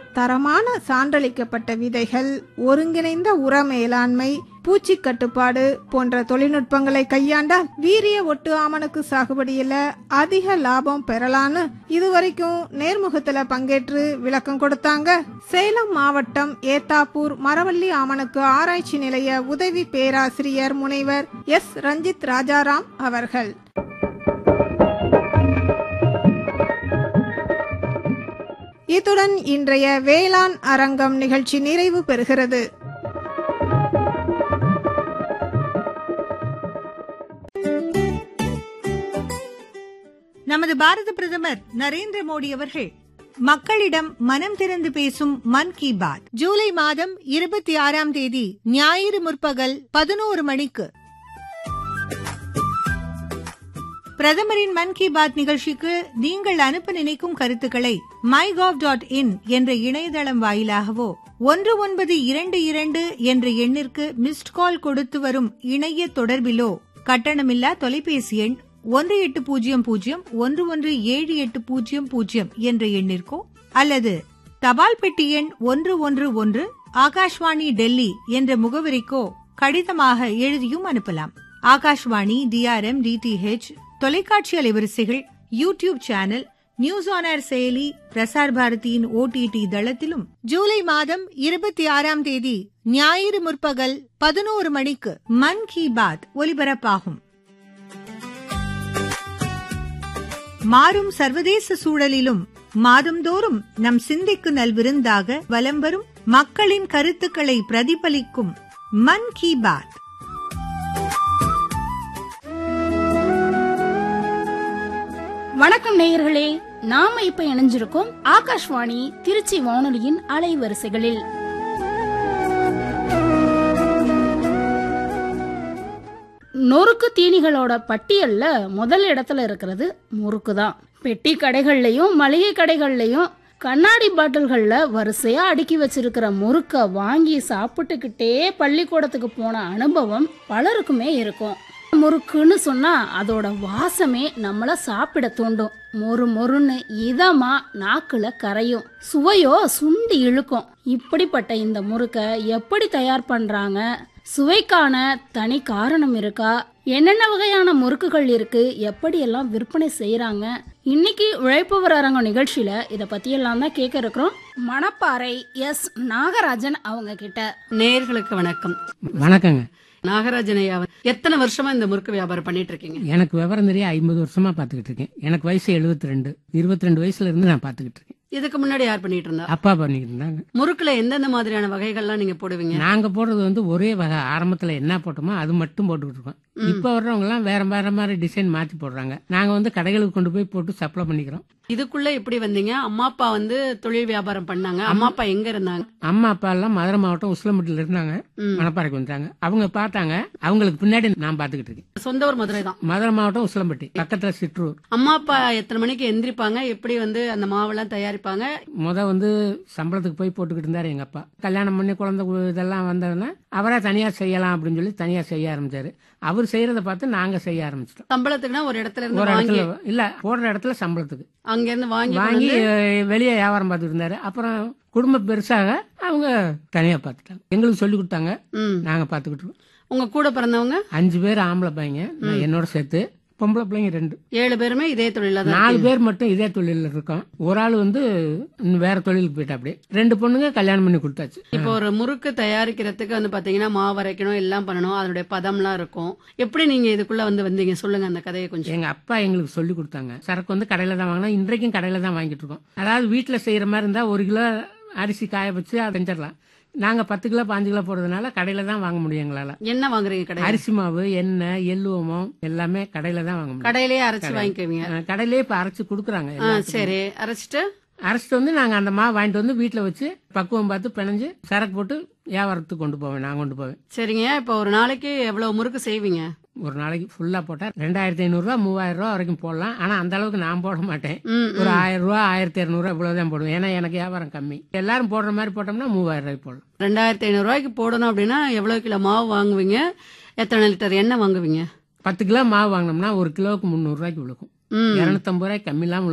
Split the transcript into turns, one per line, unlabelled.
தரமான சான்றளிக்கப்பட்ட விதைகள் ஒருங்கிணைந்த உர மேலாண்மை பூச்சி கட்டுப்பாடு போன்ற தொழில்நுட்பங்களை கையாண்டால் வீரிய ஒட்டு ஆமணக்கு சாகுபடியில அதிக லாபம் பெறலான்னு இதுவரைக்கும் நேர்முகத்துல பங்கேற்று விளக்கம் கொடுத்தாங்க சேலம் மாவட்டம் ஏத்தாப்பூர் மரவள்ளி ஆமணக்கு ஆராய்ச்சி நிலைய உதவி பேராசிரியர் முனைவர் எஸ் ரஞ்சித் ராஜாராம் அவர்கள் இத்துடன் இன்றைய வேளாண் அரங்கம் நிகழ்ச்சி நிறைவு பெறுகிறது
நமது பாரத பிரதமர் நரேந்திர மோடி அவர்கள் மக்களிடம் மனம் திறந்து பேசும் மன் கி பாத் ஜூலை மாதம் இருபத்தி ஆறாம் தேதி ஞாயிறு முற்பகல் பதினோரு மணிக்கு பிரதமரின் மன் கி பாத் நிகழ்ச்சிக்கு நீங்கள் அனுப்ப நினைக்கும் கருத்துக்களை மை டாட் இன் என்ற இணையதளம் வாயிலாகவோ ஒன்று ஒன்பது இரண்டு இரண்டு என்ற எண்ணிற்கு மிஸ்ட் கால் கொடுத்து வரும் இணைய தொடர்பிலோ கட்டணமில்லா தொலைபேசி எண் ஒன்று எட்டு பூஜ்ஜியம் பூஜ்ஜியம் ஒன்று ஒன்று ஏழு எட்டு பூஜ்ஜியம் பூஜ்ஜியம் என்ற எண்ணிற்கோ அல்லது தபால் பெட்டி எண் ஒன்று ஒன்று ஒன்று ஆகாஷ்வாணி டெல்லி என்ற முகவரிக்கோ கடிதமாக எழுதியும் அனுப்பலாம் ஆகாஷ்வாணி டிஆர்எம் டிடிஹெச் தொலைக்காட்சி அலைவரிசைகள் YouTube channel news on air செயலி பிரசார் பாரதியின் ஓடிடி தளத்திலும் ஜூலை மாதம் இருபத்தி ஆறாம் தேதி ஞாயிறு முற்பகல் பதினோரு மணிக்கு மன் கி பாத் ஒலிபரப்பாகும் மாறும் சர்வதேச சூழலிலும் மாதந்தோறும் நம் சிந்தைக்கு நல்விருந்தாக வலம் வரும் மக்களின் கருத்துக்களை பிரதிபலிக்கும் மன் கி பாத்
வணக்கம் நேயர்களே நாம இப்ப இணைஞ்சிருக்கோம் ஆகாஷ்வாணி திருச்சி வானொலியின் அலைவரிசைகளில் நொறுக்கு தீனிகளோட பட்டியல்ல முதல் இடத்துல இருக்கிறது முறுக்கு தான் பெட்டி கடைகள்லயும் மளிகை கடைகள்லயும் கண்ணாடி பாட்டில்கள்ல வரிசையா அடுக்கி வச்சிருக்கிற முறுக்க வாங்கி சாப்பிட்டுக்கிட்டே பள்ளிக்கூடத்துக்கு போன அனுபவம் பலருக்குமே இருக்கும் முறுக்குன்னு சொன்னா அதோட வாசமே நம்மள சாப்பிட தூண்டும் மொறு மொறுன்னு இதமா நாக்குல கரையும் சுவையோ சுண்டி இழுக்கும் இப்படிப்பட்ட இந்த முறுக்க எப்படி தயார் பண்றாங்க சுவைக்கான தனி காரணம் இருக்கா என்னென்ன வகையான முறுக்குகள் இருக்கு எப்படியெல்லாம் விற்பனை செய்யறாங்க இன்னைக்கு உழைப்பவர் அரங்கம் நிகழ்ச்சியில இத பத்தியெல்லாம் தான் கேட்க இருக்கிறோம் மணப்பாறை எஸ் நாகராஜன் அவங்க கிட்ட
நேயர்களுக்கு வணக்கம்
வணக்கங்க
நாகராஜன் ஐயா எத்தனை வருஷமா இந்த முறுக்கு வியாபாரம் பண்ணிட்டு இருக்கீங்க
எனக்கு விவரம் தெரிய ஐம்பது வருஷமா பாத்துக்கிட்டு இருக்கேன் எனக்கு வயசு எழுபத்தி ரெண்டு இருபத்தி ரெண்டு வயசுல இருந்து நான் பாத்துக்கிட்டு இருக்கேன்
இதுக்கு முன்னாடி யார் பண்ணிட்டு இருந்தா
அப்பா பண்ணிக்கிட்டு இருந்தாங்க
முறுக்குல எந்தெந்த மாதிரியான வகைகள்லாம் நீங்க போடுவீங்க
நாங்க போடுறது வந்து ஒரே வகை ஆரம்பத்துல என்ன போட்டோமோ அது மட்டும் போட்டுக்கிட்டு இருக்கோம் இப்ப வர்றவங்க எல்லாம் வேற வேற மாதிரி டிசைன் மாத்தி போடுறாங்க நாங்க வந்து கடைகளுக்கு கொண்டு போய் போட்டு சப்ளை பண்ணிக்கிறோம்
இதுக்குள்ள எப்படி வந்தீங்க அம்மா அப்பா வந்து தொழில் வியாபாரம் பண்ணாங்க அம்மா அப்பா எங்க இருந்தாங்க
அம்மா அப்பா எல்லாம் மதுரை மாவட்டம் உசிலம்பட்டில இருந்தாங்க
ம்.
மணப்பாறைக்கு வந்துட்டாங்க அவங்க பார்த்தாங்க அவங்களுக்கு பின்னாடி நான் பாத்துக்கிட்டு இருக்கேன்
சொந்த ஊர் மதுரை தான்
மதுரை மாவட்டம் உசிலம்பட்டி பக்கத்துல சிற்றூர்
அம்மா அப்பா எத்தனை மணிக்கு எந்திரிப்பாங்க எப்படி வந்து அந்த மாவெல்லாம் தயாரிப்பாங்க
முத வந்து சம்பளத்துக்கு போய் போட்டுக்கிட்டு இருந்தாரு எங்க அப்பா கல்யாணம் பண்ணி குழந்தை கு- இதெல்லாம் வந்ததுன்னா அவரா தனியா செய்யலாம் அப்படின்னு சொல்லி தனியா செய்ய ஆரம்பிச்சாரு அவர் செய்யறத பார்த்து நாங்க செய்ய ஆரம்பிச்சிட்டோம்
சம்பளத்துக்குன்னா ஒரு இடத்துல இருந்து
ஒரு
வாங்கி
இடத்துல இல்ல போடுற இடத்துல சம்பளத்துக்கு
அங்க இருந்து வாங்கி கொண்டு
வாங்கி
வந்து-
அஹ், வெளியே வியாபாரம் பார்த்துட்டு இருந்தாரு அப்புறம் குடும்பம் பெருசாக அவங்க தனியா பார்த்துட்டாங்க எங்களுக்கு சொல்லி கொடுத்தாங்க
ம்.
நாங்க பார்த்துக்கிட்டு இருக்கோம்.
உங்க கூட பிறந்தவங்க
அஞ்சு பேர் ஆம்பளை பையங்க நான் என்னோட சேர்த்து பொம்பளை பிள்ளைங்க ரெண்டு
ஏழு பேருமே இதே தொழில தான்
நாலு பேர் மட்டும் இதே தொழில இருக்கோம் ஒரு ஆள் வந்து இன்னும் வேற தொழிலுக்கு போயிட்டா அப்படி ரெண்டு பொண்ணுங்க கல்யாணம் பண்ணி கொடுத்தாச்சு
இப்போ ஒரு முறுக்கு தயாரிக்கிறதுக்கு வந்து பாத்தீங்கன்னா மாவு அரைக்கணும் எல்லாம் பண்ணணும் அதனுடைய பதம்லாம் இருக்கும் எப்படி நீங்க இதுக்குள்ள வந்து வந்தீங்க சொல்லுங்க அந்த கதையை கொஞ்சம்
எங்க அப்பா எங்களுக்கு சொல்லி கொடுத்தாங்க சரக்கு வந்து கடையில தான் வாங்கினா இன்றைக்கும் கடையில தான் வாங்கிட்டு இருக்கோம் அதாவது வீட்டுல செய்யற மாதிரி இருந்தா ஒரு கிலோ அரிசி காய வச்சு அதை செஞ்சிடலாம் நாங்க பத்து கிலோ பாஞ்சு கிலோ போடுறதுனால கடையில தான் வாங்க முடியும் எங்களால
என்ன வாங்குறீங்க கடை
அரிசி மாவு எண்ணெய் எள்ளுவமம் எல்லாமே கடையில தான் வாங்க முடியும்
கடையிலேயே அரைச்சு வாங்கிக்குவீங்க
அஹ் கடையிலே இப்ப அரைச்சு கொடுக்குறாங்க
ஆ, சரி அரைச்சிட்டு
அரைச்சிட்டு வந்து நாங்க அந்த மாவு வாங்கிட்டு வந்து வீட்டுல வச்சு பக்குவம் பார்த்து பிணைஞ்சு சரக்கு போட்டு வியாபாரத்துக்கு கொண்டு போவேன் நான் கொண்டு போவேன்
சரிங்க இப்போ ஒரு நாளைக்கு எவ்வளவு முறுக்கு செய்வீங்க
ஒரு நாளைக்கு ஃபுல்லா போட்டா ரெண்டாயிரத்தி ஐநூறு ரூபா மூவாயிரம் ரூபா வரைக்கும் போடலாம் ஆனா அந்த அளவுக்கு நான் போட மாட்டேன்
ம்,
ஒரு ஆயிரம் ரூபா ஆயிரத்தி இரநூறுவா இவ்வளவுதான் போடுவேன் ஏன்னா எனக்கு வியாபாரம் கம்மி எல்லாரும் போடுற மாதிரி போட்டோம்னா மூவாயிரம் ரூபாய்க்கு போடலாம்
ரெண்டாயிரத்தி ஐநூறு ரூபாய்க்கு போடணும் அப்படின்னா எவ்வளவு கிலோ மாவு வாங்குவீங்க எத்தனை லிட்டர் எண்ணெய் வாங்குவீங்க
பத்து கிலோ மாவு வாங்கினோம்னா ஒரு கிலோவுக்கு முந்நூறு ரூபாய்க்கு விழுக்கும்
ம்
இருநூத்தம்பது ரூபாய்க்கு கம்மி இல்லாம